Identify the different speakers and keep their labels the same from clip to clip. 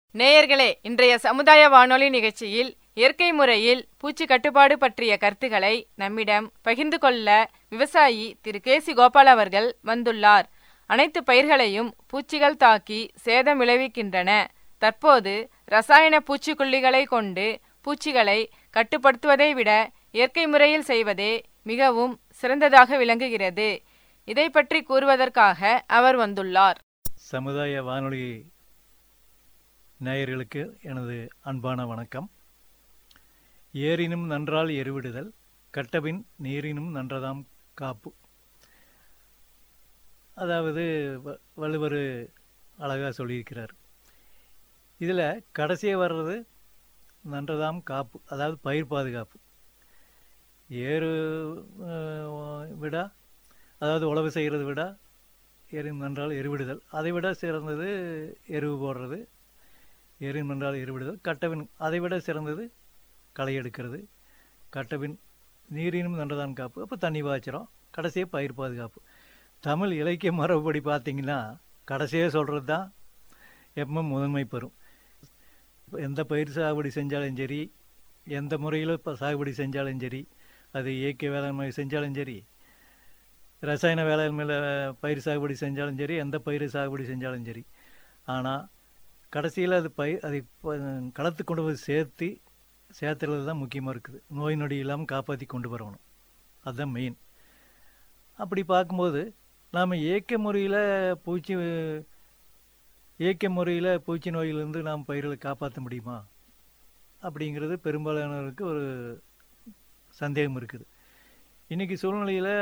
Speaker 1: நேயர்களே இன்றைய சமுதாய வானொலி நிகழ்ச்சியில் இயற்கை முறையில் பூச்சி கட்டுப்பாடு பற்றிய கருத்துக்களை நம்மிடம் பகிர்ந்து கொள்ள விவசாயி திரு கேசி கோபால் அவர்கள் வந்துள்ளார் அனைத்து பயிர்களையும் பூச்சிகள் தாக்கி சேதம் விளைவிக்கின்றன தற்போது ரசாயன பூச்சிக்கொல்லிகளை கொண்டு பூச்சிகளை கட்டுப்படுத்துவதை விட இயற்கை முறையில் செய்வதே மிகவும் சிறந்ததாக விளங்குகிறது இதை பற்றி கூறுவதற்காக அவர் வந்துள்ளார்
Speaker 2: சமுதாய வானொலி நேயர்களுக்கு எனது அன்பான வணக்கம் ஏரினும் நன்றால் எருவிடுதல் கட்டபின் நீரினும் நன்றதாம் காப்பு அதாவது வ- வள்ளுவர் அழகாக சொல்லியிருக்கிறார் இதில் கடைசியாக வர்றது நன்றதாம் காப்பு அதாவது பயிர் பாதுகாப்பு ஏறு அஹ், விட அதாவது உழவு செய்கிறத விட எரு நன்றால் எருவிடுதல் அதை விட சிறந்தது எருவு போடுறது எரு நன்றால் எருவிடுதல் கட்டவின் அதை விட சிறந்தது களை எடுக்கிறது கட்டவின் நீரினும் நன்றதான் காப்பு அப்போ தண்ணி பாய்ச்சிரும் கடைசியாக பயிர் பாதுகாப்பு தமிழ் இலக்கிய மரபுப்படி பார்த்தீங்கன்னா கடைசியாக சொல்கிறது தான் எப்பவும் முதன்மை பெறும் எந்த பயிர் சாகுபடி செஞ்சாலும் சரி எந்த முறையில் இப்போ சாகுபடி செஞ்சாலும் சரி அது இயற்கை வேளாண்மை செஞ்சாலும் சரி ரசாயன வேளாண்மையில் பயிர் சாகுபடி செஞ்சாலும் சரி எந்த பயிர் சாகுபடி செஞ்சாலும் சரி ஆனால் கடைசியில் அது பயிர் அதை ப- களத்து கொண்டு போய் சேர்த்து சேர்த்துறது தான் முக்கியமாக இருக்குது நோய் நொடி இல்லாமல் காப்பாற்றி கொண்டு வரணும் அதுதான் மெயின் அப்படி பார்க்கும்போது நாம் இயற்கை முறையில் பூச்சி இயற்கை முறையில் பூச்சி நோயிலிருந்து நாம் பயிர்களை காப்பாற்ற முடியுமா அப்படிங்கிறது பெரும்பாலானவருக்கு ஒரு சந்தேகம் இருக்குது இன்றைக்கி சூழ்நிலையில்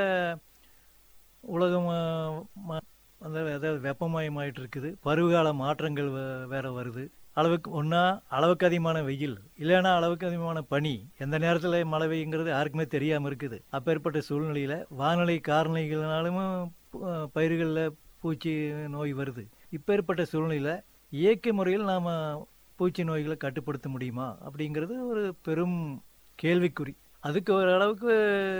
Speaker 2: உலகம் அஹ், ம- அந்த அதாவது வெப்பமயமாயிட்டு இருக்குது பருவகால மாற்றங்கள் வே- வேற வருது அளவுக்கு ஒன்றா அளவுக்கு அதிகமான வெயில் இல்லைன்னா அளவுக்கு அதிகமான பனி எந்த நேரத்தில் மழை பெய்யுங்கிறது யாருக்குமே தெரியாமல் இருக்குது அப்பேற்பட்ட சூழ்நிலையில் வானிலை காரணிகளாலும் பயிர்களில் பூச்சி நோய் வருது இப்பேற்பட்ட சூழ்நிலையில் இயற்கை முறையில் நாம் பூச்சி நோய்களை கட்டுப்படுத்த முடியுமா அப்படிங்கிறது ஒரு பெரும் கேள்விக்குறி அதுக்கு ஒரு அளவுக்கு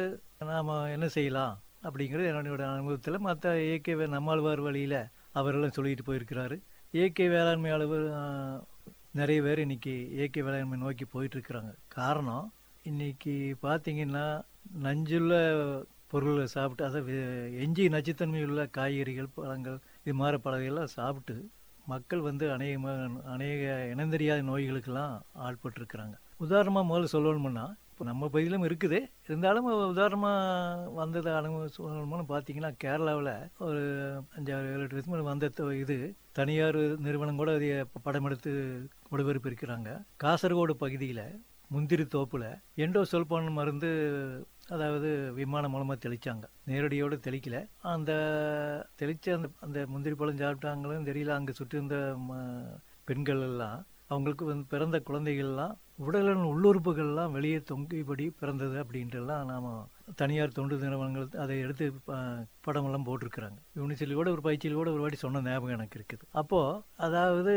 Speaker 2: நாம் என்ன செய்யலாம் அப்படிங்கிறது என்னோட அனுபவத்தில் மற்ற இயற்கை வே- நம்மாழ்வார் வழியில் அவரெல்லாம் சொல்லிட்டு போயிருக்கிறாரு இயற்கை வேளாண்மை அளவு ஆஹ், நிறைய பேர் இன்னைக்கு இயற்கை வேளாண்மை நோக்கி போயிட்டு இருக்கிறாங்க காரணம் இன்னைக்கு பார்த்தீங்கன்னா நஞ்சுள்ள பொருளை சாப்பிட்டு அதை வே- எஞ்சி நச்சுத்தன்மை உள்ள காய்கறிகள் பழங்கள் இது மாதிரி பழகையெல்லாம் சாப்பிட்டு மக்கள் வந்து அநேகமாக அநேக இனந்தெரியாத நோய்களுக்கெல்லாம் ஆட்பட்டிருக்கிறாங்க உதாரணமாக முதல்ல சொல்லணும்னா இப்போ நம்ம பகுதியிலும் இருக்குது இருந்தாலும் உதாரணமாக வந்தது அனுபவம் சொல்லணும்னு பார்த்தீங்கன்னா கேரளாவில் ஒரு அஞ்சாறு ஏழு எட்டு வருஷம் முன்னாடி வந்த த- இது தனியார் நிறுவனம் கூட அதை படம் எடுத்து ஒளிபரப்பு இருக்கிறாங்க காசர்கோடு பகுதியில் முந்திரி தோப்பில் எண்டோ சொல்பான் மருந்து அதாவது விமானம் மூலமாக தெளிச்சாங்க நேரடியோடு தெளிக்கல அந்த தெளிச்ச அந்த அந்த முந்திரி பழம் சாப்பிட்டாங்களும் தெரியல அங்கே சுற்றி இருந்த ம- பெண்கள் எல்லாம் அவங்களுக்கு வந்து பிறந்த குழந்தைகள்லாம் உடலின் உள்ளுறுப்புகள்லாம் வெளியே தொங்கிபடி பிறந்தது அப்படின்ட்டுலாம் நாம் தனியார் தொண்டு நிறுவனங்கள் அதை எடுத்து ப- படமெல்லாம் போட்டிருக்கிறாங்க யூனிசில் கூட ஒரு பயிற்சியில் கூட ஒரு வாட்டி சொன்ன ஞாபகம் எனக்கு இருக்குது அப்போது அதாவது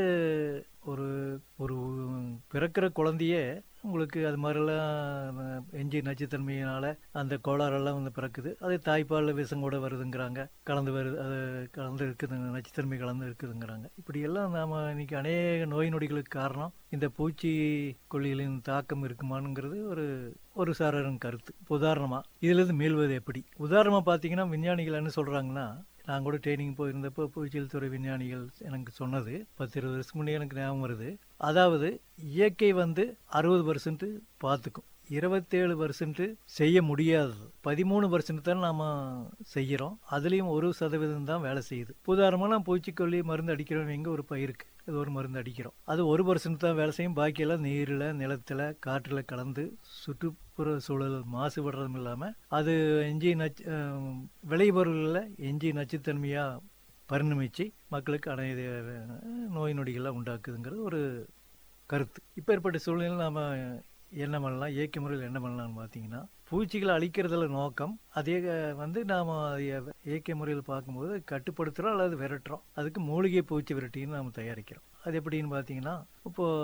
Speaker 2: ஒரு ஒரு பிறக்கிற குழந்தையே உங்களுக்கு அது மாதிரிலாம் எஞ்சி நச்சுத்தன்மையினால அந்த கோளாறெல்லாம் வந்து பிறக்குது அது தாய்ப்பாலில் விஷம் கூட வருதுங்கிறாங்க கலந்து வருது அது கலந்து இருக்குது நச்சுத்தன்மை கலந்து இருக்குதுங்கிறாங்க இப்படியெல்லாம் நாம் இன்னைக்கு அநேக நோய் நொடிகளுக்கு காரணம் இந்த பூச்சி கொல்லிகளின் தாக்கம் இருக்குமானுங்கிறது ஒரு ஒரு சாரரின் கருத்து இப்போ உதாரணமாக இதிலிருந்து மீள்வது எப்படி உதாரணமாக பார்த்தீங்கன்னா விஞ்ஞானிகள் என்ன சொல்கிறாங்கன்னா நான் கூட ட்ரைனிங் போயிருந்தப்போ பூச்சியல் துறை விஞ்ஞானிகள் எனக்கு சொன்னது பத்து இருபது வருஷத்துக்கு முன்னே எனக்கு ஞாபகம் வருது அதாவது இயற்கை வந்து அறுபது பர்சன்ட் பார்த்துக்கும் இருபத்தேழு பர்சன்ட் செய்ய முடியாதது பதிமூணு பர்சன்ட் தான் நாம் செய்கிறோம் அதுலேயும் ஒரு சதவீதம் தான் வேலை செய்யுது உதாரணமாக நான் பூச்சிக்கொல்லி மருந்து அடிக்கிறோம் எங்கே ஒரு பயிருக்கு அது ஒரு மருந்து அடிக்கிறோம் அது ஒரு பர்சன்ட் தான் வேலை செய்யும் பாக்கியெல்லாம் நீரில் நிலத்தில் காற்றில் கலந்து சுற்றுப்புற சூழல் மாசுபடுறதும் இல்லாமல் அது எஞ்சி நச்சு அஹ், விளைபொருளில் எஞ்சி நச்சுத்தன்மையாக பரிணமிச்சு மக்களுக்கு அனைத்து நோய் நொடிகள்லாம் உண்டாக்குதுங்கிறது ஒரு கருத்து இப்போ ஏற்பட்ட சூழ்நிலையில் நாம் என்ன பண்ணலாம் இயற்கை முறையில் என்ன பண்ணலாம்னு பார்த்தீங்கன்னா பூச்சிகளை அழிக்கிறதுல நோக்கம் அதே அஹ், வந்து நாம் இயற்கை முறையில் பார்க்கும்போது கட்டுப்படுத்துகிறோம் அல்லது விரட்டுறோம் அதுக்கு மூலிகை பூச்சி விரட்டின்னு நாம் தயாரிக்கிறோம் அது எப்படின்னு பார்த்தீங்கன்னா இப்போது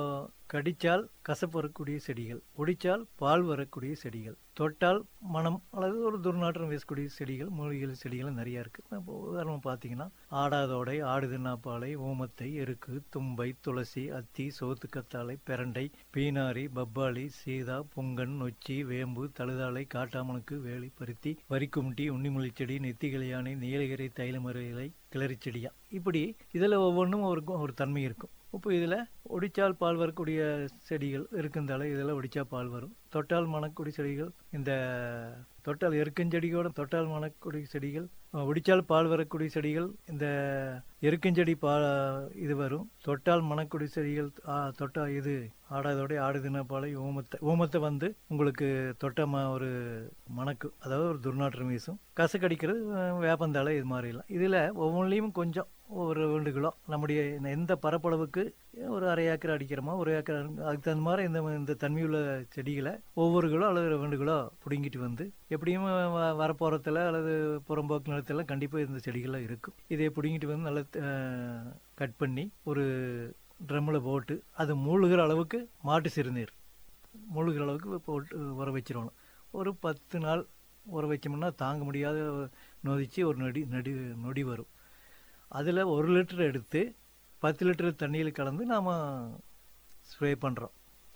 Speaker 2: கடிச்சால் கசப்பு வரக்கூடிய செடிகள் ஒடிச்சால் பால் வரக்கூடிய செடிகள் தொட்டால் மனம் அல்லது ஒரு துர்நாற்றம் வீசக்கூடிய செடிகள் மூலிகை செடிகள் நிறையா இருக்குது இப்போ உதாரணம் பார்த்தீங்கன்னா ஆடாதோடை ஆடுதின்னாப்பாலை ஓமத்தை எருக்கு தும்பை துளசி அத்தி சோத்துக்கத்தாழை பிரண்டை பீனாரி பப்பாளி சீதா பொங்கன் நொச்சி வேம்பு தழுதாழை காட்டாமனுக்கு வேலி பருத்தி வரிக்குமுட்டி உன்னிமுளி செடி நெத்திகளியானை நீலகிரி தைலமர இலை கிளறி செடியா இப்படி இதில் ஒவ்வொன்றும் ஒரு ஒரு தன்மை இருக்கும் இப்போ இதில் ஒடிச்சால் பால் வரக்கூடிய செடிகள் இருக்குந்தால இதில் ஒடிச்சா பால் வரும் தொட்டால் மணக்கூடிய செடிகள் இந்த தொட்டால் எருக்கஞ்செடியோட தொட்டால் மணக்கூடிய செடிகள் ஒடிச்சால் பால் வரக்கூடிய செடிகள் இந்த எருக்கஞ்செடி பா இது வரும் தொட்டால் மணக்கூடிய செடிகள் தொட்டா இது ஆடாதோடைய ஆடுதின பாலை ஓமத்தை ஓமத்தை வந்து உங்களுக்கு தொட்ட ம ஒரு மணக்கு அதாவது ஒரு துர்நாற்றம் வீசும் கசக்கடிக்கிறது வேப்பந்தாழை இது மாதிரிலாம் இதில் ஒவ்வொன்றிலையும் கொஞ்சம் ஒரு ரெண்டு கிலோ நம்முடைய எந்த பரப்பளவுக்கு ஒரு அரை ஏக்கர் அடிக்கிறோமோ ஒரு ஏக்கர் அதுக்கு தகுந்த மாதிரி இந்த இந்த தன்மையுள்ள செடிகளை ஒவ்வொரு கிலோ அல்லது ரெண்டு கிலோ பிடுங்கிட்டு வந்து எப்படியும் வரப்போகிறத்துல அல்லது புறம்போக்கு நிலத்துல கண்டிப்பாக இந்த செடிகள்லாம் இருக்கும் இதை பிடுங்கிட்டு வந்து நல்லா கட் பண்ணி ஒரு ட்ரம்மில் போட்டு அது மூழ்கிற அளவுக்கு மாட்டு சிறுநீர் மூழ்கிற அளவுக்கு போட்டு உர வச்சிடணும் ஒரு பத்து நாள் உர வச்சோம்னா தாங்க முடியாத நொதிச்சு ஒரு நொடி நொடி நொடி வரும் அதில் ஒரு லிட்டர் எடுத்து பத்து லிட்டர் தண்ணியில் கலந்து நாம் ஸ்ப்ரே பண்ணுறோம்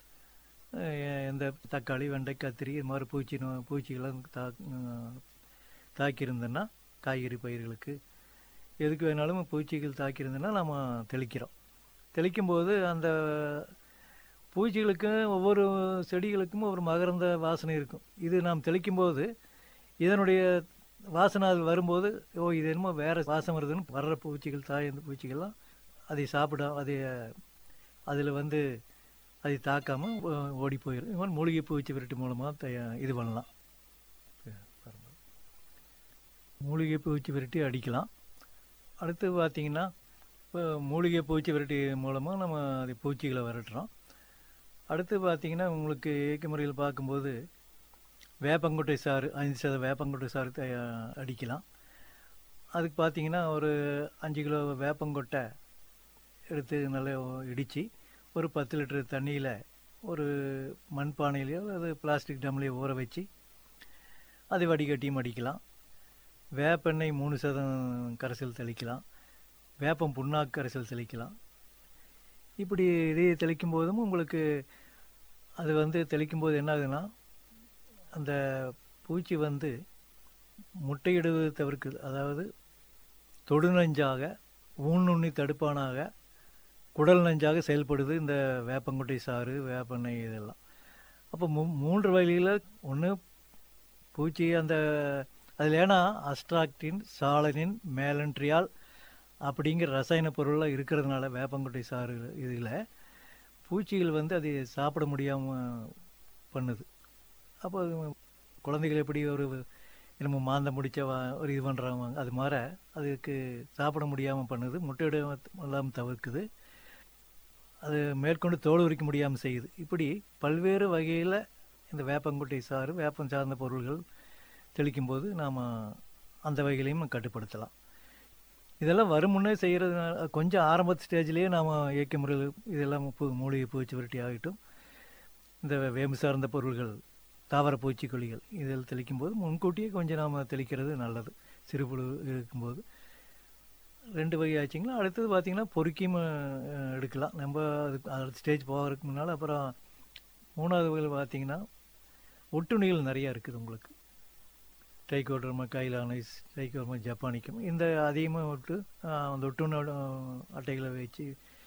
Speaker 2: எந்த தக்காளி வெண்டை கத்திரி இது மாதிரி பூச்சி பூச்சிகள்லாம் தா தாக்கியிருந்தேன்னா காய்கறி பயிர்களுக்கு எதுக்கு வேணாலும் பூச்சிகள் தாக்கியிருந்தேன்னா நம்ம தெளிக்கிறோம் தெளிக்கும்போது அந்த பூச்சிகளுக்கும் ஒவ்வொரு செடிகளுக்கும் ஒரு மகரந்த வாசனை இருக்கும் இது நாம் தெளிக்கும்போது இதனுடைய வாசனை அது வரும்போது ஓ இது என்னமோ வேறு வாசம் வருதுன்னு வர்ற பூச்சிகள் தாய் இந்த பூச்சிகள்லாம் அதை சாப்பிட அதை அதில் வந்து அதை தாக்காமல் ஓடி போயிடும் இது மாதிரி மூலிகை பூச்சி விரட்டு மூலமாக த இது பண்ணலாம் மூலிகை பூச்சி விரட்டி அடிக்கலாம் அடுத்து பார்த்திங்கன்னா இப்போ மூலிகை பூச்சி விரட்டி மூலமாக நம்ம அது பூச்சிகளை விரட்டுறோம் அடுத்து பார்த்திங்கன்னா உங்களுக்கு இயக்க முறையில் பார்க்கும்போது வேப்பங்கொட்டை சாறு அஞ்சு சத வேப்பங்கொட்டை சாறு அடிக்கலாம் அதுக்கு பார்த்திங்கன்னா ஒரு அஞ்சு கிலோ வேப்பங்கொட்டை எடுத்து நல்லா இடித்து ஒரு பத்து லிட்டர் தண்ணியில் ஒரு மண்பானையிலையோ அல்லது பிளாஸ்டிக் டம்லையோ ஊற வச்சு அதை வடிகட்டியும் அடிக்கலாம் வேப்பெண்ணெய் மூணு சதம் கரைசல் தெளிக்கலாம் வேப்பம் புண்ணாக்கு கரைசல் தெளிக்கலாம் இப்படி இதை தெளிக்கும் போதும் உங்களுக்கு அது வந்து தெளிக்கும் போது என்ன ஆகுதுன்னா அந்த பூச்சி வந்து முட்டையிடுவது தவிர்க்குது அதாவது தொடுநஞ்சாக ஊன்னுண்ணி தடுப்பானாக குடல் நஞ்சாக செயல்படுது இந்த வேப்பங்குட்டை சாறு வேப்பெண்ணெய் இதெல்லாம் அப்போ மூ மூன்று வழியில் ஒன்று பூச்சி அந்த அதில் ஏன்னா அஸ்ட்ராக்டின் சாலனின் மேலன்ட்ரியால் அப்படிங்கிற ரசாயன பொருள்லாம் இருக்கிறதுனால வேப்பங்குட்டை சாறு இதில் பூச்சிகள் வந்து அதை சாப்பிட முடியாமல் பண்ணுது அப்போ குழந்தைகள் எப்படி ஒரு நம்ம மாந்த முடிச்ச ஒரு இது பண்ணுறாங்க அது மாதிரி அதுக்கு சாப்பிட முடியாமல் பண்ணுது முட்டையிட இல்லாமல் தவிர்க்குது அது மேற்கொண்டு தோல் உரிக்க முடியாமல் செய்யுது இப்படி பல்வேறு வகையில் இந்த வேப்பங்குட்டை சாறு வேப்பம் சார்ந்த பொருள்கள் தெளிக்கும்போது நாம் அந்த வகையிலையும் கட்டுப்படுத்தலாம் இதெல்லாம் வரும் முன்னே செய்கிறதுனால கொஞ்சம் ஆரம்ப ஸ்டேஜ்லேயே நாம் இயக்க முறையில் இதெல்லாம் பூ மூலிகை பூச்சி விரட்டி ஆகட்டும் இந்த வேம்பு சார்ந்த பொருள்கள் தாவர பூச்சிக்கொல்லிகள் இதில் தெளிக்கும் போது முன்கூட்டியே கொஞ்சம் நாம் தெளிக்கிறது நல்லது சிறுபுழு இருக்கும்போது ரெண்டு வகை ஆச்சுங்களா அடுத்தது பார்த்திங்கன்னா பொறுக்கியும் எடுக்கலாம் நம்ம அதுக்கு அடுத்த ஸ்டேஜ் போகிறதுக்கு முன்னால் அப்புறம் மூணாவது வகையில் பார்த்திங்கன்னா ஒட்டுணிகள் நிறையா இருக்குது உங்களுக்கு ட்ரைகோட்ரமா கைலானைஸ் ட்ரைகோட்ரமா ஜப்பானிக்கம் இந்த அதிகமாக விட்டு அந்த ஒட்டுண்ணோட அட்டைகளை வச்சு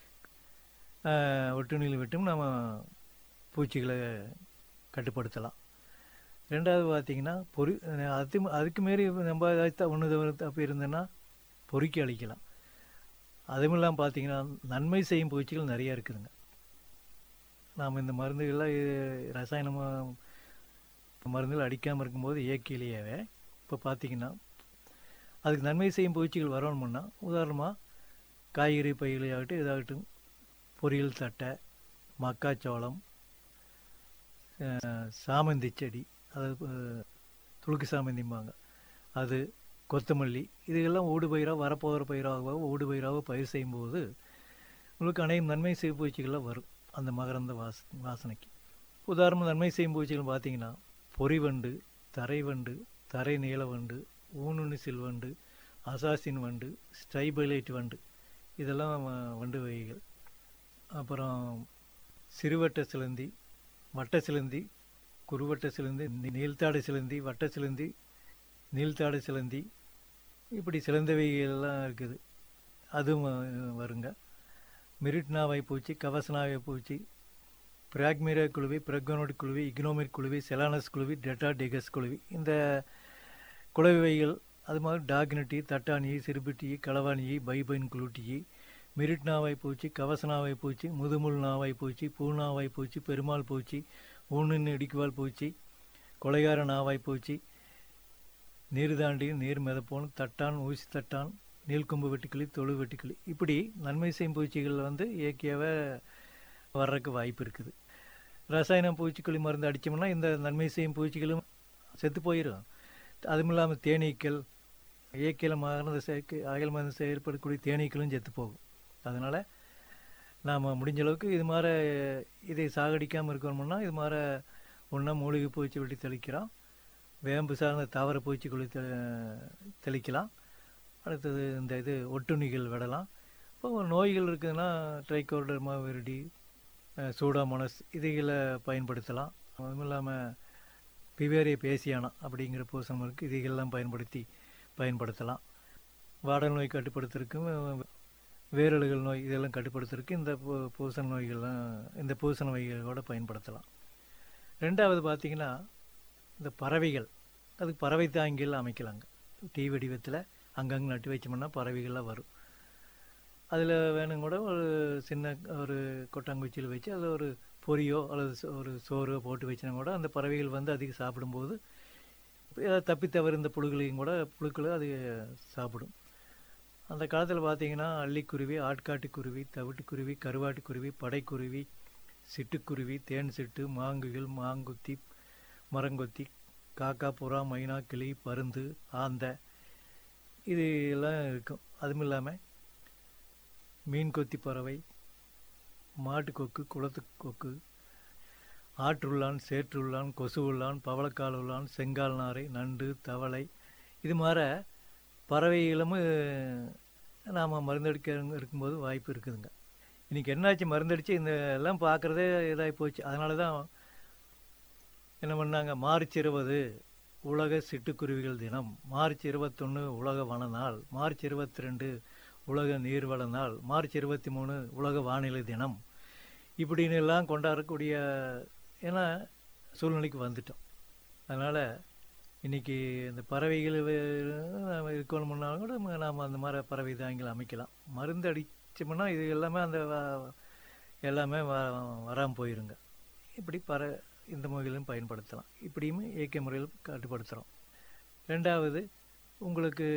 Speaker 2: ஒட்டுணியில் விட்டும் நம்ம பூச்சிகளை கட்டுப்படுத்தலாம் ரெண்டாவது பார்த்திங்கன்னா பொறி அது அதுக்கு மாரி நம்ம ஏதாச்சும் ஒன்று தப்பு இருந்ததுன்னா பொறுக்கி அழிக்கலாம் அதுவும் இல்லாமல் பார்த்தீங்கன்னா நன்மை செய்யும் பூச்சிகள் நிறையா இருக்குதுங்க நாம் இந்த மருந்துகள்லாம் ரசாயனமாக மருந்துகள் அடிக்காமல் இருக்கும்போது இயற்கையிலேயே இப்போ பார்த்தீங்கன்னா அதுக்கு நன்மை செய்யும் பூச்சிகள் வரணுமுன்னா உதாரணமாக காய்கறி பயிர்களாகட்டும் இதாகட்டும் பொரியல் தட்டை மக்காச்சோளம் சாமந்தி செடி அதாவது துளுக்கு சாமந்திம்பாங்க அது கொத்தமல்லி இதுகெல்லாம் ஊடு பயிராக வரப்போகிற பயிராக ஊடு பயிராக பயிர் செய்யும்போது உங்களுக்கு அனைத்து நன்மை செய்ய பூச்சிகள்லாம் வரும் அந்த மகரந்த வாச வாசனைக்கு உதாரணம் நன்மை செய்யும் பூச்சிகள் பார்த்தீங்கன்னா பொறிவண்டு தரைவண்டு தரை நீலவண்டு ஊனுண்ணி சில்வண்டு அசாசின் வண்டு ஸ்டைபைலைட் வண்டு இதெல்லாம் வ- வண்டு வகைகள் அப்புறம் சிறுவட்ட சிலந்தி வட்ட சிலந்தி குறுவட்ட சிலந்தி நீ- நீள்தாடு சிலந்தி வட்ட சிலந்தி நீள்தாடு சிலந்தி இப்படி சிலந்த வகைகள்லாம் இருக்குது அதுவும் அஹ், வருங்க மெரிட்னாவை பூச்சி கவசனாவை பூச்சி பிராக்மீரா குழுவி பிரக்னோட் குழுவி இக்னோமிக் குழுவி செலானஸ் குழுவி டெட்டா டிகஸ் குழுவி இந்த குளவி வகைகள் அது மாதிரி டாக்னட்டி தட்டாணி சிறுபிட்டி களவாணி பைபைன் குளுட்டி மிரிட் நாவாய் பூச்சி கவசனாவாய் பூச்சி முதுமுள் நாவாய் பூச்சி பூநாவாய் பூச்சி பெருமாள் பூச்சி ஊனின் இடிக்குவால் பூச்சி கொலைகார நாவாய் பூச்சி நீர் தாண்டி நீர் மிதப்போன் தட்டான் ஊசி தட்டான் நீள்கொம்பு வெட்டுக்கிளி தொழு வெட்டுக்கிளி இப்படி நன்மை செய்யும் பூச்சிகள் வந்து இயற்கையாகவே வர்றதுக்கு வாய்ப்பு இருக்குது ரசாயன பூச்சிக்கொல்லி மருந்து அடித்தோம்னா இந்த நன்மை செய்யும் பூச்சிகளும் செத்து போயிடும் அதுவும் இல்லாமல் தேனீக்கள் இயற்கையில் மருந்து சேர்க்கை அயல் மருந்து செயற்படக்கூடிய தேனீக்களும் செத்து போகும் அதனால் நாம் முடிஞ்ச அளவுக்கு இது மாதிரி இதை சாகடிக்காமல் இருக்கணும்னா இது மாதிரி ஒன்றா மூலிகை பூச்சி வெட்டி தெளிக்கிறோம் வேம்பு சார்ந்த தாவர பூச்சிக்கொல்லி தெ தெளிக்கலாம் அடுத்தது இந்த இது ஒட்டுண்ணிகள் விடலாம் இப்போ நோய்கள் இருக்குதுன்னா ட்ரைகோடர்மா விருடி சூடாமோனஸ் இதைகளை பயன்படுத்தலாம் அதுவும் இல்லாமல் பிவேரிய பேசியானா அப்படிங்கிற பூசணம் இருக்குது இதைகள்லாம் பயன்படுத்தி பயன்படுத்தலாம் வாடல் நோய் கட்டுப்படுத்துறதுக்கும் வேரழுகள் நோய் இதெல்லாம் கட்டுப்படுத்துறதுக்கு இந்த பூ- பூசண நோய்கள்லாம் இந்த பூசண வகைகளோட பயன்படுத்தலாம் ரெண்டாவது பார்த்திங்கன்னா இந்த பறவைகள் அதுக்கு பறவை தாங்கிகள் அமைக்கலாங்க டீ வடிவத்தில் அங்கங்கே நட்டு வச்சோம்னா பறவைகள்லாம் வரும் அதில் வேணும் கூட ஒரு சின்ன ஒரு கொட்டாங்குச்சியில் வச்சு அதில் ஒரு பொரியோ அல்லது சோ- ஒரு சோறோ போட்டு வச்சினா கூட அந்த பறவைகள் வந்து அதிகம் சாப்பிடும்போது ஏதாவது தப்பி தவறு இந்த புழுக்களையும் கூட புழுக்களை அது சாப்பிடும் அந்த காலத்தில் பார்த்தீங்கன்னா அள்ளிக்குருவி ஆட்காட்டுக்குருவி தவிட்டுக்குருவி கருவாட்டுக்குருவி படைக்குருவி சிட்டுக்குருவி தேன் சிட்டு மாங்குகள் மாங்குத்தி மரங்கொத்தி காக்கா புறா மைனா கிளி பருந்து ஆந்தை இது எல்லாம் இருக்கும் அதுவும் இல்லாமல் மீன் கொத்தி பறவை மாட்டுக்கொக்கு குளத்து கொக்கு ஆற்றுள்ளான் சேற்றுள்ளான் கொசு உள்ளான் பவளக்கால் உள்ளான் செங்கால் நாரை நண்டு தவளை இது மாதிரி பறவைகளும் நாம் மருந்தடிக்க இருக்கும்போது வாய்ப்பு இருக்குதுங்க இன்றைக்கி என்னாச்சு மருந்தடிச்சு இந்த எல்லாம் பார்க்குறதே இதாகி போச்சு அதனால தான் என்ன பண்ணாங்க மார்ச் இருபது உலக சிட்டுக்குருவிகள் தினம் மார்ச் இருபத்தொன்று உலக வன நாள் மார்ச் இருபத்தி ரெண்டு உலக நீர்வள நாள் மார்ச் இருபத்தி மூணு உலக வானிலை தினம் இப்படின்னு எல்லாம் கொண்டாடக்கூடிய ஏன்னா சூழ்நிலைக்கு வந்துட்டோம் அதனால் இன்றைக்கி இந்த பறவைகள் வே- இருக்கணும்னாலும் கூட நாம் அந்த மாதிரி பறவை தாங்கிகள் அமைக்கலாம் மருந்து அடித்தோம்னா இது எல்லாமே அந்த வ- எல்லாமே வ வராமல் போயிருங்க இப்படி பற இந்த முறையிலும் பயன்படுத்தலாம் இப்படியும் இயற்கை முறையில் கட்டுப்படுத்துகிறோம் ரெண்டாவது உங்களுக்கு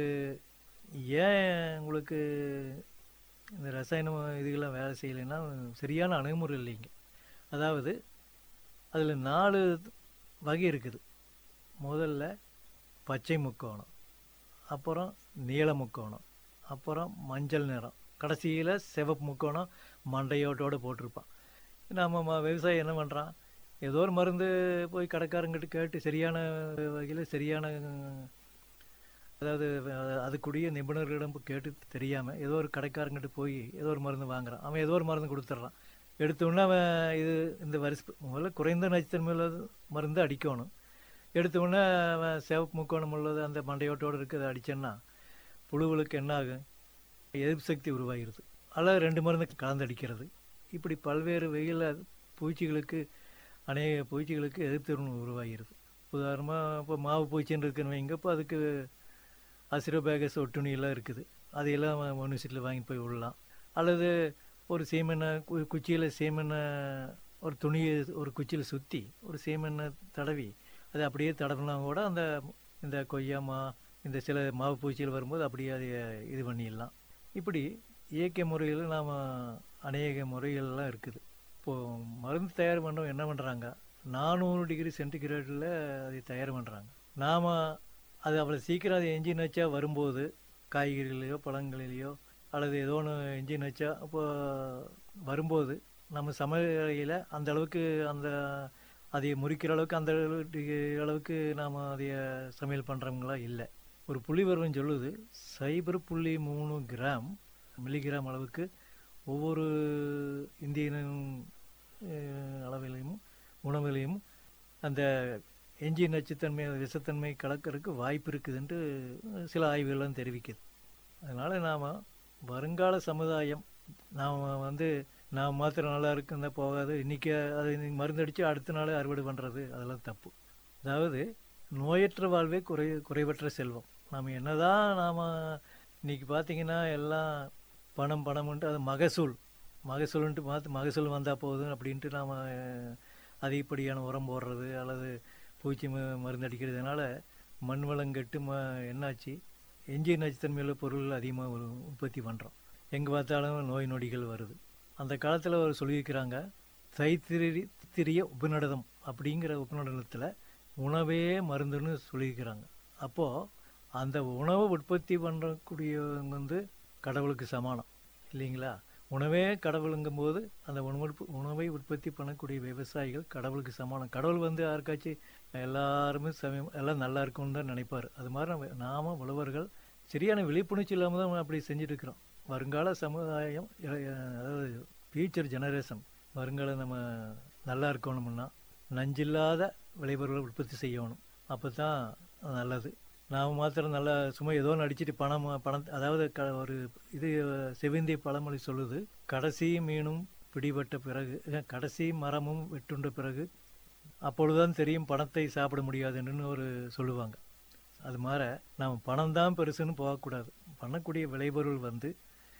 Speaker 2: ஏன் உங்களுக்கு இந்த ரசாயன இதுகள்லாம் வேலை செய்யலைன்னா சரியான அணுகுமுறை இல்லைங்க அதாவது அதில் நாலு வகை இருக்குது முதல்ல பச்சை முக்கோணம் அப்புறம் நீல முக்கோணம் அப்புறம் மஞ்சள் நிறம் கடைசியில் சிவப்பு முக்கோணம் மண்டையோட்டோடு போட்டிருப்பான் நம்ம ம- விவசாயி என்ன பண்ணுறான் ஏதோ ஒரு மருந்து போய் கடைக்காரங்கிட்ட கேட்டு சரியான வகையில் சரியான அதாவது அஹ், அதுக்குரிய நிபுணர்களிடம் போய் கேட்டு தெரியாமல் ஏதோ ஒரு கடைக்காரங்கிட்ட போய் ஏதோ ஒரு மருந்து வாங்குறான் அவன் ஏதோ ஒரு மருந்து கொடுத்துட்றான் எடுத்தோடனே அவன் இது இந்த வருஷ முதல்ல குறைந்த நச்சுத்தன்மை உள்ளது மருந்து அடிக்கணும் எடுத்தோடனே அவன் சிவப்பு முக்கோணம் உள்ளது அந்த மண்டையோட்டோடு இருக்கிறத அடிச்சேன்னா புழுவுகளுக்கு என்ன ஆகும் எதிர்ப்பு சக்தி உருவாகிறது அல்லது ரெண்டு மருந்து கலந்து அடிக்கிறது இப்படி பல்வேறு வெயில் பூச்சிகளுக்கு அநேக பூச்சிகளுக்கு எதிர்ப்பு உருவாகிறது உதாரணமாக இப்போ மாவு பூச்சின்னு இருக்குன்னு வைங்க இப்போ அதுக்கு அசிரோபேகஸ் ஒட்டுணியெல்லாம் இருக்குது அதையெல்லாம் யூனிவர்சிட்டியில் வாங்கி போய் விடலாம் அல்லது ஒரு சீமெண்ணை கு குச்சியில் சீமெண்ணை ஒரு துணியை ஒரு குச்சியில் சுற்றி ஒரு சீமெண்ணை தடவி அதை அப்படியே தடவினா கூட அந்த இந்த கொய்யாமா இந்த சில மாவு பூச்சிகள் வரும்போது அப்படியே அதை இது பண்ணிடலாம் இப்படி இயற்கை முறையில் நாம் அநேக முறைகள்லாம் இருக்குது இப்போது மருந்து தயார் பண்ணவங்க என்ன பண்ணுறாங்க நானூறு டிகிரி சென்டிகிரேடில் அதை தயார் பண்ணுறாங்க நாம் அது அவ்வளோ சீக்கிரம் அது என்ஜின் வச்சா வரும்போது காய்கறிகளையோ பழங்களிலேயோ அல்லது ஏதோ ஒன்று என்ஜின் வச்சா இப்போ வரும்போது நம்ம சமையலையில் அந்த அளவுக்கு அந்த அதை முறிக்கிற அளவுக்கு அந்த அளவுக்கு அளவுக்கு நாம் அதை சமையல் பண்ணுறவங்களா இல்லை ஒரு புள்ளி விவரம் சொல்லுது சைபர் புள்ளி மூணு கிராம் மில்லிகிராம் அளவுக்கு ஒவ்வொரு இந்தியனும் அஹ், அளவிலையும் உணவிலையும் அந்த எஞ்சி நச்சுத்தன்மை விஷத்தன்மை கலக்கறதுக்கு வாய்ப்பு இருக்குதுன்ட்டு சில ஆய்வுகள்லாம் தெரிவிக்குது அதனால் நாம் வருங்கால சமுதாயம் நாம் வந்து நான் மாத்திரம் நல்லா இருக்குன்னா போகாது இன்றைக்கி அது இன்னைக்கு மருந்தடித்து அடுத்த நாள் அறுவடை பண்ணுறது அதெல்லாம் தப்பு அதாவது நோயற்ற வாழ்வே குறை குறைவற்ற செல்வம் நாம் என்னதான் நாம் இன்னைக்கு பார்த்தீங்கன்னா எல்லாம் பணம் பணம்ன்ட்டு அது மகசூல் மகசூல்ன்ட்டு மாற்று மகசூல் வந்தால் போதும் அப்படின்ட்டு நாம் அதிகப்படியான உரம் போடுறது அல்லது பூச்சி ம மருந்து அடிக்கிறதுனால மண் வளம் கெட்டு ம என்னாச்சு எஞ்சிய நச்சுத்தன்மையுள்ள பொருள் அதிகமாக உற்பத்தி பண்ணுறோம் எங்கே பார்த்தாலும் நோய் நொடிகள் வருது அந்த காலத்தில் ஒரு சொல்லியிருக்கிறாங்க தைத்திரி திரிய உபநடதம் அப்படிங்கிற உபநடனத்தில் உணவே மருந்துன்னு சொல்லியிருக்கிறாங்க அப்போது அந்த உணவை உற்பத்தி பண்ணக்கூடியவங்க வந்து கடவுளுக்கு சமானம் இல்லைங்களா உணவே கடவுளுங்கும் போது அந்த உணவு உணவை உற்பத்தி பண்ணக்கூடிய விவசாயிகள் கடவுளுக்கு சமானம் கடவுள் வந்து யாருக்காச்சும் எல்லாருமே சமயம் எல்லாம் நல்லா இருக்கும்னு தான் நினைப்பார் அது மாதிரி நம்ம நாம உழவர்கள் சரியான விழிப்புணர்ச்சி இல்லாமல் தான் அப்படி செஞ்சுட்டு இருக்கிறோம் வருங்கால சமுதாயம் இ- அதாவது ஃபியூச்சர் ஜெனரேஷன் வருங்காலம் நம்ம நல்லா இருக்கணும்னா நஞ்சில்லாத விளைபொருளை உற்பத்தி செய்யணும் அப்போ தான் நல்லது நாம் மாத்திரம் நல்லா சும்மா ஏதோ நடிச்சிட்டு பணம் பணம் அதாவது க ஒரு இது செவிந்திய பழமொழி சொல்லுது கடைசி மீனும் பிடிபட்ட பிறகு அஹ், கடைசி மரமும் வெட்டுண்ட பிறகு அப்பொழுதுதான் தெரியும் பணத்தை சாப்பிட முடியாதுன்னு ஒரு சொல்லுவாங்க அது மாதிரி நாம் பணம் தான் பெருசுன்னு போகக்கூடாது பண்ணக்கூடிய விளைபொருள் வந்து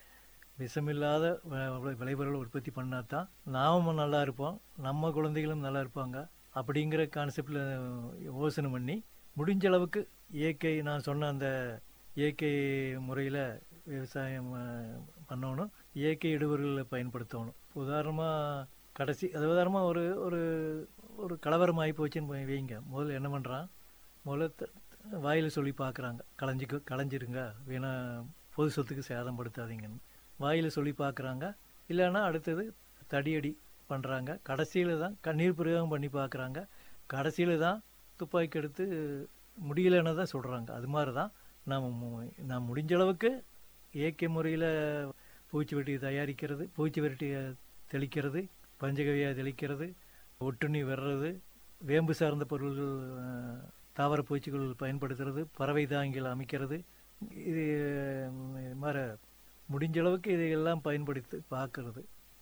Speaker 2: விஷமில்லாத வ- வ- விளைபொருள் உற்பத்தி பண்ணால் தான் நாமும் நல்லா இருப்போம் நம்ம குழந்தைகளும் நல்லா இருப்பாங்க அப்படிங்கிற கான்செப்டில் யோசனை பண்ணி முடிஞ்ச அளவுக்கு இயற்கை நான் சொன்ன அந்த இயற்கை முறையில் விவசாயம் அஹ், பண்ணணும் இயற்கை இடுபொருள்களை பயன்படுத்தணும் உதாரணமாக கடைசி அது உதாரணமாக ஒரு ஒரு ஒரு கலவரம் ஆகி போச்சுன்னு வை- வைங்க முதல்ல என்ன பண்ணுறான் முதல்ல த- வாயில் சொல்லி பார்க்குறாங்க களைஞ்சிக்க களைஞ்சிருங்க வீணா பொது சொத்துக்கு சேதப்படுத்தாதீங்கன்னு வாயில் சொல்லி பார்க்குறாங்க இல்லைன்னா அடுத்தது தடியடி பண்ணுறாங்க கடைசியில் தான் கண்ணீர் பிரயோகம் பண்ணி பார்க்குறாங்க கடைசியில் தான் துப்பாக்கி எடுத்து முடியலைன்னு தான் சொல்கிறாங்க அது மாதிரி தான் நாம் மு- நாம் முடிஞ்ச அளவுக்கு இயற்கை முறையில் பூச்சி வெட்டி தயாரிக்கிறது பூச்சி வெட்டி தெளிக்கிறது பஞ்சகவியா தெளிக்கிறது ஒட்டுண்ணி வர்றது வேம்பு சார்ந்த பொருள்கள் அஹ், தாவர பூச்சிகள் பயன்படுத்துறது பறவை தாங்கிகள் அமைக்கிறது இது ம், இது மாதிரி முடிஞ்ச அளவுக்கு இதையெல்லாம் பயன்படுத்தி பார்க்கறது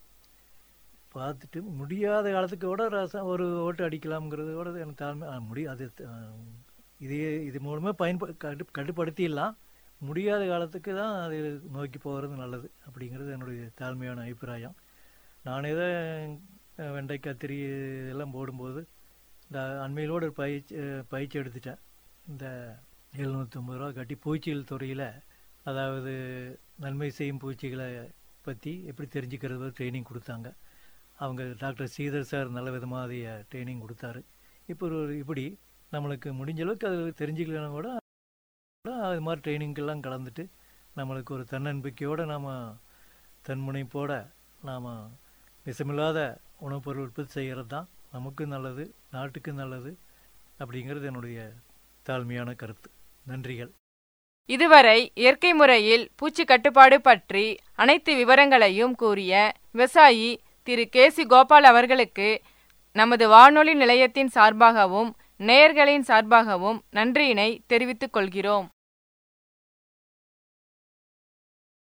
Speaker 2: பார்த்துட்டு முடியாத காலத்துக்கு கூட ரசம் ஒரு ஓட்டு அடிக்கலாம்ங்கிறது கூட எனக்கு தாழ்மை ஆ, முடி அது அஹ், இது இது மூலமாக பயன்ப கட்டு கட்டுப்படுத்திடலாம் முடியாத காலத்துக்கு தான் அது நோக்கி போகிறது நல்லது அப்படிங்கிறது என்னுடைய தாழ்மையான அபிப்பிராயம் நானே தான் அஹ், வெண்டைக்காய் திரி இதெல்லாம் போடும்போது இந்த அண்மையிலோடு ஒரு பயிற்சி அஹ், பயிற்சி எடுத்துட்டேன் இந்த எழுநூற்றம்பது ரூபா கட்டி பூச்சிகள் துறையில் அதாவது நன்மை செய்யும் பூச்சிகளை பற்றி எப்படி தெரிஞ்சுக்கிறது ட்ரைனிங் கொடுத்தாங்க அவங்க டாக்டர் ஸ்ரீதர் சார் நல்ல விதமாக அதை ட்ரைனிங் கொடுத்தாரு இப்போ ஒரு இப்படி நம்மளுக்கு முடிஞ்ச அளவுக்கு அது தெரிஞ்சுக்கலனா கூட கூட அது மாதிரி ட்ரைனிங்கெல்லாம் கலந்துட்டு நம்மளுக்கு ஒரு தன்னம்பிக்கையோடு நாம் தன்முனைப்போட நாம் விஷமில்லாத உணவுப் பொருள் உற்பத்தி செய்கிறது தான் நமக்கும் நல்லது நாட்டுக்கும் நல்லது அப்படிங்கிறது என்னுடைய தாழ்மையான கருத்து நன்றிகள்
Speaker 1: இதுவரை இயற்கை முறையில் பூச்சி கட்டுப்பாடு பற்றி அனைத்து விவரங்களையும் கூறிய விவசாயி திரு கே சி கோபால் அவர்களுக்கு நமது வானொலி நிலையத்தின் சார்பாகவும் நேயர்களின் சார்பாகவும் நன்றியினை தெரிவித்துக் கொள்கிறோம்